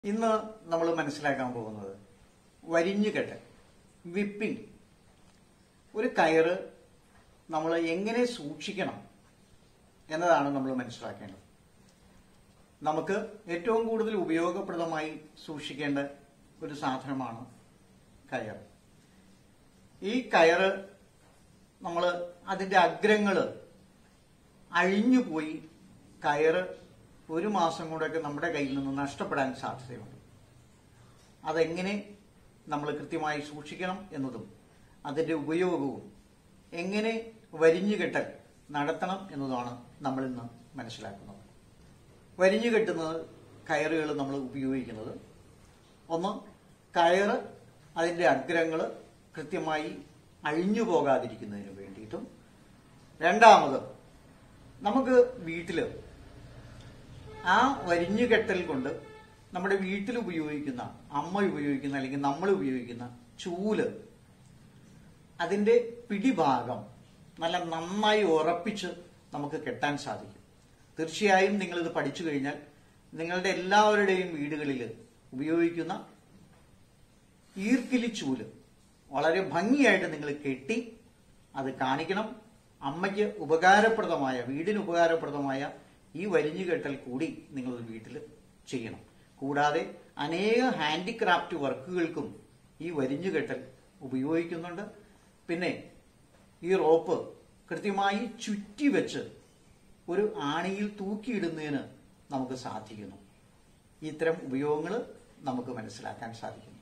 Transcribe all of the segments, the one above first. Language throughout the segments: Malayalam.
ഇന്ന് നമ്മൾ മനസ്സിലാക്കാൻ പോകുന്നത് വരിഞ്ഞുകെട്ട് വിപ്പിംഗ് ഒരു കയറ് നമ്മൾ എങ്ങനെ സൂക്ഷിക്കണം എന്നതാണ് നമ്മൾ മനസ്സിലാക്കേണ്ടത് നമുക്ക് ഏറ്റവും കൂടുതൽ ഉപയോഗപ്രദമായി സൂക്ഷിക്കേണ്ട ഒരു സാധനമാണ് കയർ ഈ കയറ് നമ്മൾ അതിന്റെ അഗ്രങ്ങള് അഴിഞ്ഞുപോയി കയറ് ഒരു മാസം കൊണ്ടൊക്കെ നമ്മുടെ കയ്യിൽ നിന്ന് നഷ്ടപ്പെടാൻ സാധ്യതയുണ്ട് അതെങ്ങനെ നമ്മൾ കൃത്യമായി സൂക്ഷിക്കണം എന്നതും അതിന്റെ ഉപയോഗവും എങ്ങനെ വരിഞ്ഞുകെട്ടൽ നടത്തണം എന്നതാണ് നമ്മൾ ഇന്ന് മനസ്സിലാക്കുന്നത് വരിഞ്ഞുകെട്ടുന്നത് കയറുകൾ നമ്മൾ ഉപയോഗിക്കുന്നത് ഒന്ന് കയറ് അതിന്റെ അഗ്രങ്ങൾ കൃത്യമായി അഴിഞ്ഞു പോകാതിരിക്കുന്നതിന് വേണ്ടിയിട്ടും രണ്ടാമത് നമുക്ക് വീട്ടില് ആ വരിഞ്ഞുകെട്ടൽ കൊണ്ട് നമ്മുടെ വീട്ടിൽ ഉപയോഗിക്കുന്ന അമ്മ ഉപയോഗിക്കുന്ന അല്ലെങ്കിൽ നമ്മൾ ഉപയോഗിക്കുന്ന ചൂല് അതിന്റെ പിടിഭാഗം നല്ല നന്നായി ഉറപ്പിച്ച് നമുക്ക് കെട്ടാൻ സാധിക്കും തീർച്ചയായും നിങ്ങൾ ഇത് പഠിച്ചു കഴിഞ്ഞാൽ നിങ്ങളുടെ എല്ലാവരുടെയും വീടുകളിൽ ഉപയോഗിക്കുന്ന ഈർക്കിലി ചൂല് വളരെ ഭംഗിയായിട്ട് നിങ്ങൾ കെട്ടി അത് കാണിക്കണം അമ്മയ്ക്ക് ഉപകാരപ്രദമായ വീടിന് ഉപകാരപ്രദമായ ഈ വരിഞ്ഞുകെട്ടൽ കൂടി നിങ്ങൾ വീട്ടിൽ ചെയ്യണം കൂടാതെ അനേക ഹാൻഡിക്രാഫ്റ്റ് വർക്കുകൾക്കും ഈ വരിഞ്ഞുകെട്ടൽ ഉപയോഗിക്കുന്നുണ്ട് പിന്നെ ഈ റോപ്പ് കൃത്യമായി ചുറ്റി വെച്ച് ഒരു ആണിയിൽ തൂക്കിയിടുന്നതിന് നമുക്ക് സാധിക്കുന്നു ഇത്തരം ഉപയോഗങ്ങൾ നമുക്ക് മനസ്സിലാക്കാൻ സാധിക്കുന്നു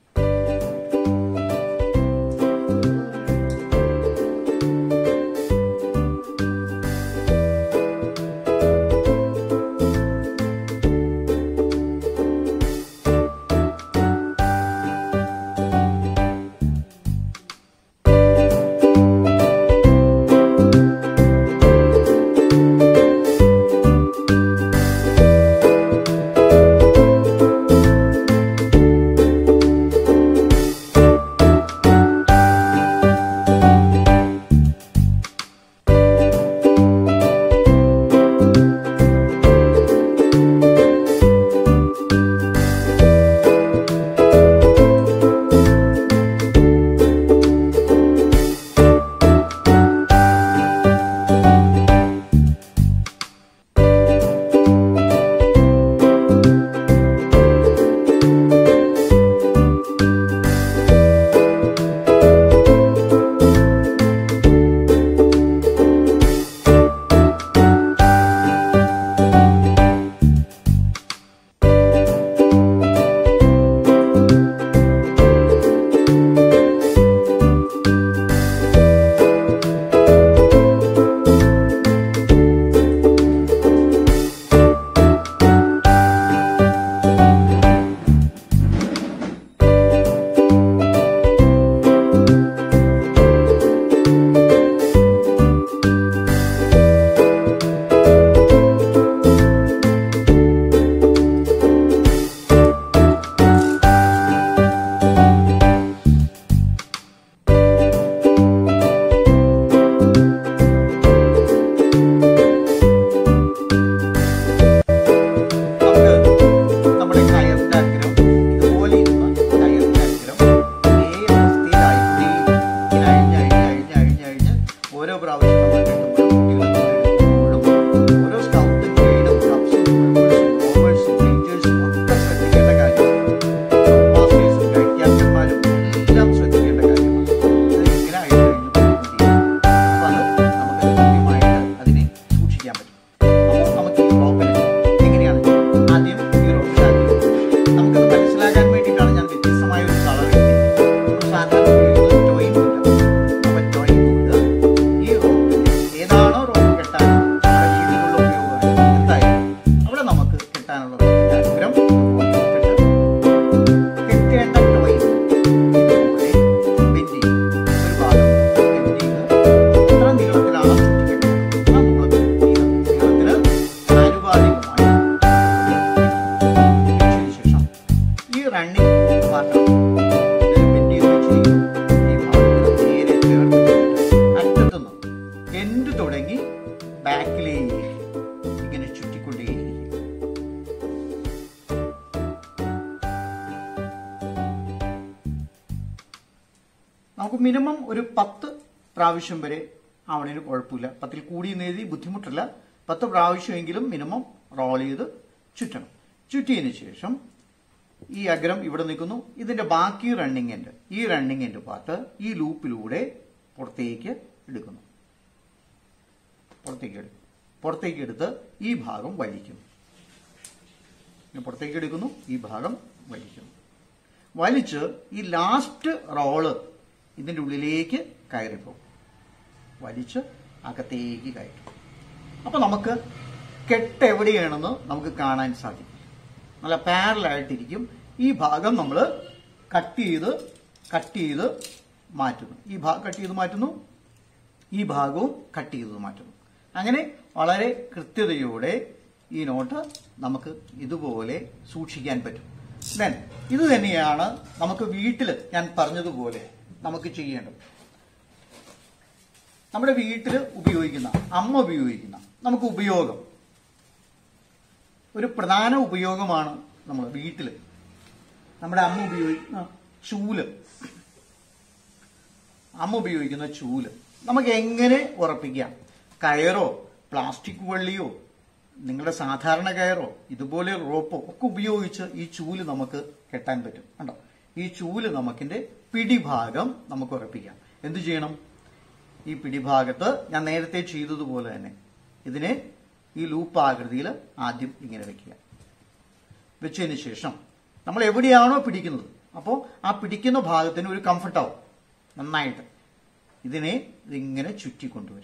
നമുക്ക് നമ്മുടെ കയറിന്റെ അഗ്രം ഇതുപോലെ ഇരുന്ന കയറിന്റെ അഗ്രം ഇതേ അവസ്ഥയിലായി ഇങ്ങനെ അഴിഞ്ഞ് അഴിഞ്ഞ് അഴിഞ്ഞ് അഴിഞ്ഞ് അഴിഞ്ഞ് ഓരോ പ്രാവശ്യം നമ്മൾ കെട്ടുമ്പോഴും കുട്ടികൾ എടുക്കുമ്പോഴും ഓരോ സ്കൗട്ടും ഗൈഡും ക്ലബ്സും ഓവേഴ്സും ടീച്ചേഴ്സും ഒക്കെ ശ്രദ്ധിക്കേണ്ട കാര്യമാണ് മാസ്റ്റേഴ്സും ഗൈഡ് ക്യാപ്റ്റന്മാരും എല്ലാം ശ്രദ്ധിക്കേണ്ട കാര്യമാണ് ഇത് ഇങ്ങനെ അഴിഞ്ഞ് അഴിഞ്ഞ് പോയിക്കൊണ്ടിരിക്കും അപ്പൊ അത് നമുക്ക് കൃത്യമായിട്ട് അതിനെ സൂക്ഷിക്കാൻ പറ്റും അപ്പോൾ നമുക്ക് ഈ റോപ്പിന് എങ്ങനെയാണ് ആദ്യം ഈ റോപ്പിലാക്കി നമുക്കത് മനസ്സിലാക്കാൻ വേണ്ടിയിട്ടാണ് ഞാൻ വ്യത്യസ്തമായ ഒരു കളർ നമ്മൾ സാധാരണ ഉപയോഗിക്കുന്നത് ടോയിൻ അപ്പൊ ടോയിൻ ഈ റോപ്പിൽ ഏതാണോ റോപ്പ് കെട്ടാൻ നമ്മുടെ വീട്ടിലുള്ള ഉപയോഗമാണ് എന്തായാലും അവിടെ നമുക്ക് കെട്ടാനുള്ള റോപ്പിന്റെ അഗ്രം ഇതുപോലെ ഇട്ടിട്ട് കെട്ടേണ്ട ടോയിൻ ഇതുപോലെ ബെൻഡ് ചെയ്യും ഒരു ഭാഗം ബെൻഡ് ചെയ്ത് എത്ര നീളത്തിലാണ് ചുറ്റിക്കെട്ടുന്നത് ആ നീളത്തിൽ നീളത്തിന് ആനുപാതികമായി വെച്ചതിന് ശേഷം ഈ റണ്ണിങ് പാത്രം ബെൻഡ് ചെയ്ത് വെച്ചിരിക്കും ഈ ഭാഗത്തിന് നേരെ ചേർത്ത് അറ്റത്തുനിന്ന് എൻഡ് തുടങ്ങി ബാക്കിലേക്ക് ഇങ്ങനെ ചുറ്റിക്കൊണ്ടേയിരിക്കും നമുക്ക് മിനിമം ഒരു പത്ത് പ്രാവശ്യം വരെ ആവണതിന് കുഴപ്പമില്ല പത്തിൽ കൂടി എഴുതി ബുദ്ധിമുട്ടില്ല പത്ത് പ്രാവശ്യമെങ്കിലും മിനിമം റോൾ ചെയ്ത് ചുറ്റണം ചുറ്റിയതിന് ശേഷം ഈ അഗ്രം ഇവിടെ നിൽക്കുന്നു ഇതിന്റെ ബാക്കി റണ്ണിങ് എൻഡ് ഈ റണ്ണിങ് എൻഡ് പാർട്ട് ഈ ലൂപ്പിലൂടെ പുറത്തേക്ക് എടുക്കുന്നു പുറത്തേക്ക് എടുക്കും പുറത്തേക്ക് എടുത്ത് ഈ ഭാഗം വലിക്കുന്നു ഇങ്ങനെ പുറത്തേക്ക് എടുക്കുന്നു ഈ ഭാഗം വലിക്കുന്നു വലിച്ച് ഈ ലാസ്റ്റ് റോള് ഇതിന്റെ ഉള്ളിലേക്ക് കയറിപ്പോകും വലിച്ച് അകത്തേക്ക് കയറ്റും അപ്പൊ നമുക്ക് കെട്ട് എവിടെയാണെന്ന് നമുക്ക് കാണാൻ സാധിക്കും നല്ല പാരലായിട്ടിരിക്കും ഈ ഭാഗം നമ്മൾ കട്ട് ചെയ്ത് കട്ട് ചെയ്ത് മാറ്റുന്നു ഈ ഭാഗം കട്ട് ചെയ്ത് മാറ്റുന്നു ഈ ഭാഗവും കട്ട് ചെയ്ത് മാറ്റുന്നു അങ്ങനെ വളരെ കൃത്യതയോടെ ഈ നോട്ട് നമുക്ക് ഇതുപോലെ സൂക്ഷിക്കാൻ പറ്റും ദെൻ ഇത് തന്നെയാണ് നമുക്ക് വീട്ടിൽ ഞാൻ പറഞ്ഞതുപോലെ നമുക്ക് ചെയ്യേണ്ടത് നമ്മുടെ വീട്ടിൽ ഉപയോഗിക്കുന്ന അമ്മ ഉപയോഗിക്കുന്ന നമുക്ക് ഉപയോഗം ഒരു പ്രധാന ഉപയോഗമാണ് നമ്മൾ വീട്ടിൽ നമ്മുടെ അമ്മ ഉപയോഗിക്കുന്ന ചൂല് അമ്മ ഉപയോഗിക്കുന്ന ചൂല് നമുക്ക് എങ്ങനെ ഉറപ്പിക്കാം കയറോ പ്ലാസ്റ്റിക് വള്ളിയോ നിങ്ങളുടെ സാധാരണ കയറോ ഇതുപോലെ റോപ്പോ ഒക്കെ ഉപയോഗിച്ച് ഈ ചൂല് നമുക്ക് കെട്ടാൻ പറ്റും കണ്ടോ ഈ ചൂല് നമുക്കിന്റെ പിടിഭാഗം നമുക്ക് ഉറപ്പിക്കാം എന്തു ചെയ്യണം ഈ പിടിഭാഗത്ത് ഞാൻ നേരത്തെ ചെയ്തതുപോലെ തന്നെ ഇതിനെ ഈ ലൂപ്പ് ആകൃതിയിൽ ആദ്യം ഇങ്ങനെ വെക്കുക വെച്ചതിന് ശേഷം നമ്മൾ എവിടെയാണോ പിടിക്കുന്നത് അപ്പോൾ ആ പിടിക്കുന്ന ഭാഗത്തിന് ഒരു കംഫർട്ടാവും നന്നായിട്ട് ഇതിനെ ഇതിങ്ങനെ ചുറ്റിക്കൊണ്ടുവരിക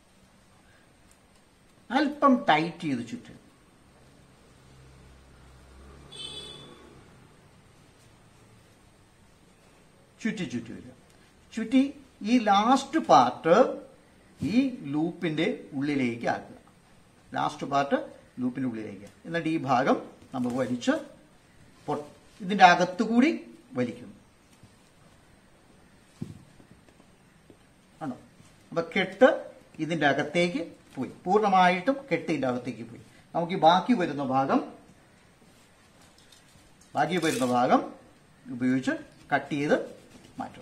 അല്പം ടൈറ്റ് ചെയ്ത് ചുറ്റുക ചുറ്റി ചുറ്റി വരിക ചുറ്റി ഈ ലാസ്റ്റ് പാർട്ട് ഈ ലൂപ്പിന്റെ ഉള്ളിലേക്ക് ആക്കുക ലാസ്റ്റ് പാർട്ട് ലൂപ്പിന്റെ ഉള്ളിലേക്ക് എന്നിട്ട് ഈ ഭാഗം നമ്മൾ വലിച്ച് പൊ- ഇതിന്റെ അകത്തുകൂടി വലിക്കുന്നു ആണോ അപ്പൊ കെട്ട് ഇതിന്റെ അകത്തേക്ക് പോയി പൂർണ്ണമായിട്ടും കെട്ട് ഇതിന്റെ അകത്തേക്ക് പോയി നമുക്ക് ഈ ബാക്കി വരുന്ന ഭാഗം ബാക്കി വരുന്ന ഭാഗം ഉപയോഗിച്ച് കട്ട് ചെയ്ത് മാറ്റും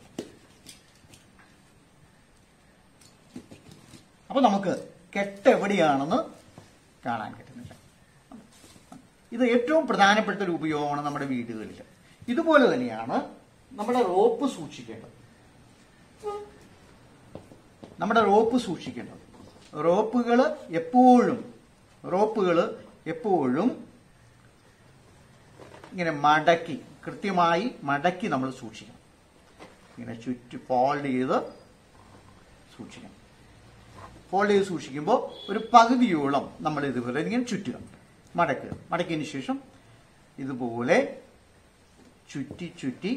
അപ്പൊ നമുക്ക് കെട്ട് എവിടെയാണെന്ന് കാണാൻ പറ്റുന്നില്ല ഇത് ഏറ്റവും പ്രധാനപ്പെട്ട ഒരു ഉപയോഗമാണ് നമ്മുടെ വീടുകളിൽ ഇതുപോലെ തന്നെയാണ് നമ്മുടെ റോപ്പ് സൂക്ഷിക്കേണ്ടത് നമ്മുടെ റോപ്പ് സൂക്ഷിക്കേണ്ടത് റോപ്പുകൾ എപ്പോഴും റോപ്പുകൾ എപ്പോഴും ഇങ്ങനെ മടക്കി കൃത്യമായി മടക്കി നമ്മൾ സൂക്ഷിക്കണം ഇങ്ങനെ ചുറ്റി ഫോൾഡ് ചെയ്ത് സൂക്ഷിക്കണം ഫോൾഡ് ചെയ്ത് സൂക്ഷിക്കുമ്പോൾ ഒരു പകുതിയോളം നമ്മൾ ഇതുപോലെ ഇങ്ങനെ ചുറ്റുക മടക്കുക മടക്കിയതിന് ശേഷം ഇതുപോലെ ചുറ്റി ചുറ്റി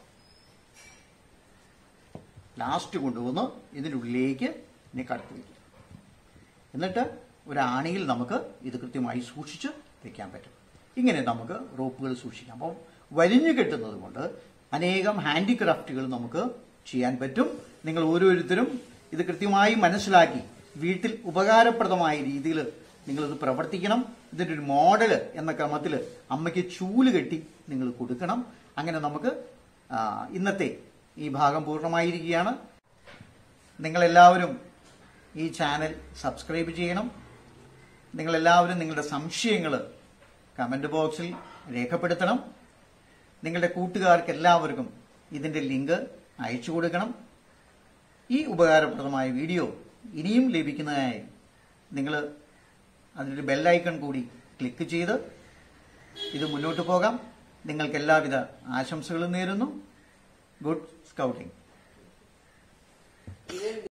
ലാസ്റ്റ് കൊണ്ടുവന്ന് ഇതിൻ്റെ ഉള്ളിലേക്ക് ഇനി കടത്തി വയ്ക്കുക എന്നിട്ട് ഒരു ആണിയിൽ നമുക്ക് ഇത് കൃത്യമായി സൂക്ഷിച്ച് വെക്കാൻ പറ്റും ഇങ്ങനെ നമുക്ക് റോപ്പുകൾ സൂക്ഷിക്കാം അപ്പം വലിഞ്ഞു കെട്ടുന്നത് കൊണ്ട് അനേകം ഹാൻഡിക്രാഫ്റ്റുകൾ നമുക്ക് ചെയ്യാൻ പറ്റും നിങ്ങൾ ഓരോരുത്തരും ഇത് കൃത്യമായി മനസ്സിലാക്കി വീട്ടിൽ ഉപകാരപ്രദമായ രീതിയിൽ നിങ്ങളിത് പ്രവർത്തിക്കണം ഇതിൻ്റെ ഒരു മോഡൽ എന്ന ക്രമത്തിൽ അമ്മയ്ക്ക് ചൂല് കെട്ടി നിങ്ങൾ കൊടുക്കണം അങ്ങനെ നമുക്ക് ആ, ഇന്നത്തെ ഈ ഭാഗം പൂർണ്ണമായിരിക്കുകയാണ് നിങ്ങളെല്ലാവരും ഈ ചാനൽ സബ്സ്ക്രൈബ് ചെയ്യണം നിങ്ങളെല്ലാവരും നിങ്ങളുടെ സംശയങ്ങൾ കമന്റ് ബോക്സിൽ രേഖപ്പെടുത്തണം നിങ്ങളുടെ കൂട്ടുകാർക്ക് എല്ലാവർക്കും ഇതിന്റെ ലിങ്ക് അയച്ചു കൊടുക്കണം ഈ ഉപകാരപ്രദമായ വീഡിയോ ഇനിയും ലഭിക്കുന്നതിനായി നിങ്ങൾ അതിൻ്റെ ബെല്ലൈക്കൺ കൂടി ക്ലിക്ക് ചെയ്ത് ഇത് മുന്നോട്ട് പോകാം നിങ്ങൾക്ക് എല്ലാവിധ ആശംസകളും നേരുന്നു ഗുഡ് സ്കൗട്ടിംഗ്